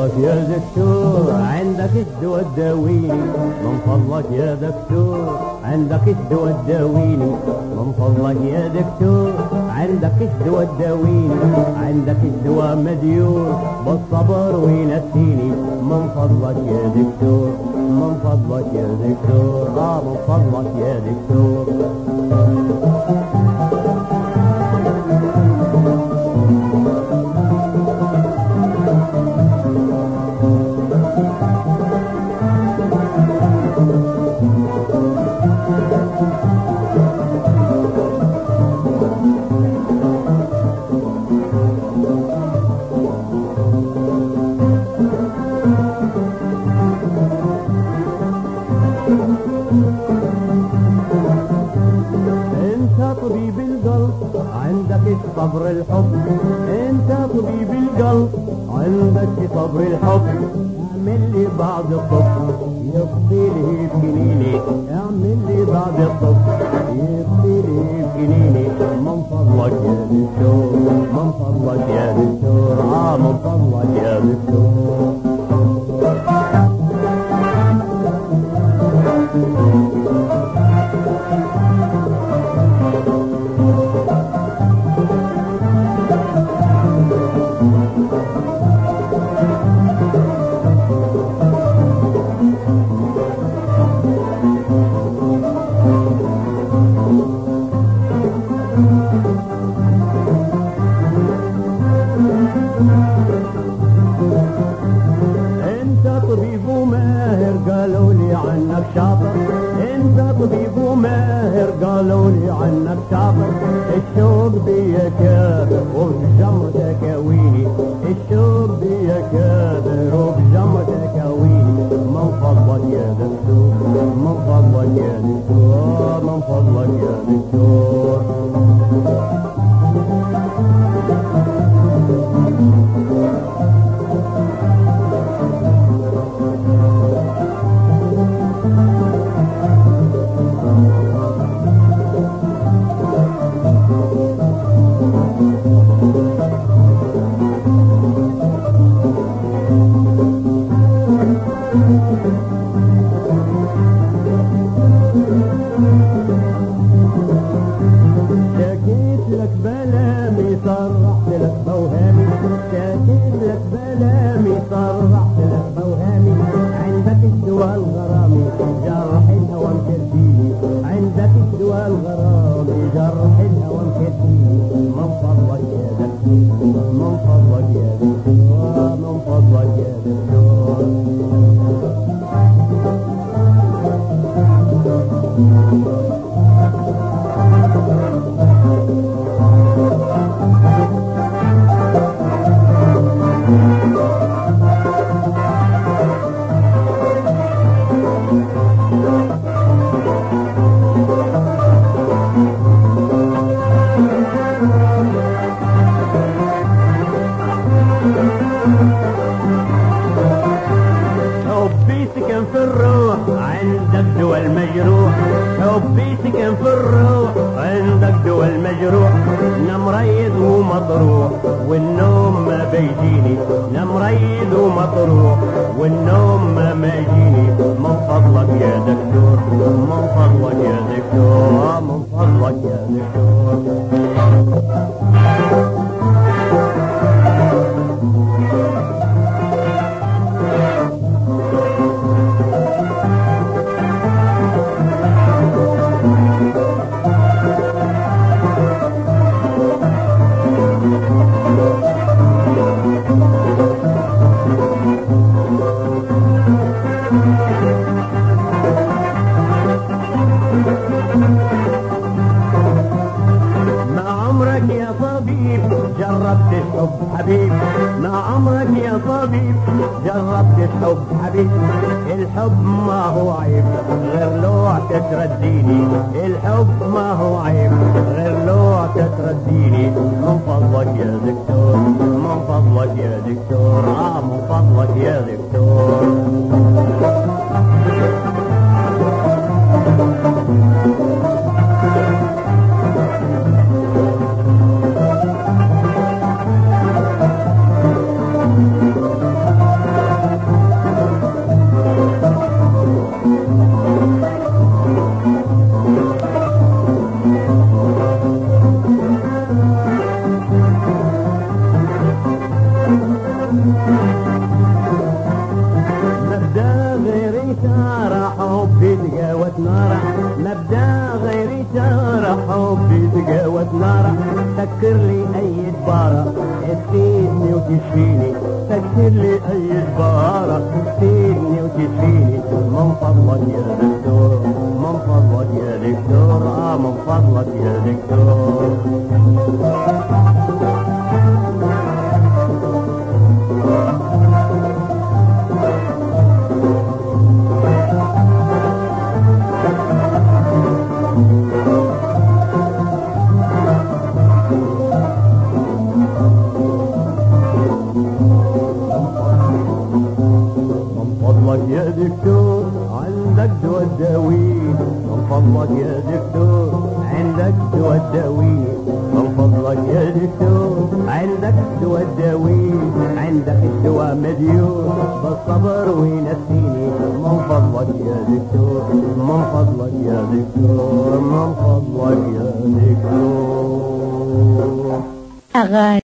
فضلك يا دكتور عندك الدواء الداويني من فضلك يا دكتور عندك الدواء الداويني من فضلك يا دكتور عندك الدواء الداويني عندك الدواء مديور بالصبر وينسيني من فضلك يا دكتور من فضلك يا دكتور اه من فضلك يا دكتور انت طبيب القلب عندك صبر الحب انت طبيب القلب عندك صبر الحب اعمل لي بعد الطب يفضي لي بجنيني اعمل لي بعد الطب يفضي لي بجنيني من فضلك يا دكتور من فضلك يا دكتور اه من فضلك يا دكتور انت طبيب وماهر قالوا لي عنك شاطر انت طبيب وماهر قالوا لي عنك شاطر الشوق بيا كابر وبجمرتك كويني الشوق بيا كابر وبجمرتك كويني من فضلك يا دكتور من فضلك يا دكتور من فضلك يا دكتور شكيت لك بلامي صرحت لك بوهامي شكيت لك بلامي صرحت لك بوهامي عندك الدواء الغرامي جرح الهوى مكديني عندك الدواء الغرامي جرح الهوى مكديني من فضلك يا دكتور من فضلك يا دكتور من فضلك يا دكتور حبي سكن في الروح عندك دوا المجروح حبي سكن في الروح عندك دوا المجروح انا مريض ومطروح والنوم ما بيجيني انا مريض ومطروح والنوم ما ما يجيني من فضلك يا دكتور من فضلك يا دكتور من فضلك يا دكتور ما عمرك يا طبيب جربت الحب حبيب ما عمرك يا طبيب جربت الحب حبيب الحب ما هو عيب غير لو تترديني الحب ما هو عيب غير لو تترديني من فضلك يا دكتور من فضلك يا دكتور آه من فضلك يا دكتور حبي تجاوز نارا سكر لي اي دبارة تفيدني وتشفيني سكر لي اي دبارة تفيدني وتشفيني من فضلك يا دكتور من فضلك يا دكتور اه من فضلك يا دكتور من فضلك يا دكتور عندك دواء تداويني من فضلك يا دكتور عندك دواء تداويني من فضلك يا دكتور عندك دواء تداويني عندك الدواء مديون بالصبر وينسيني من فضلك يا دكتور من فضلك يا دكتور من فضلك يا دكتور أغاني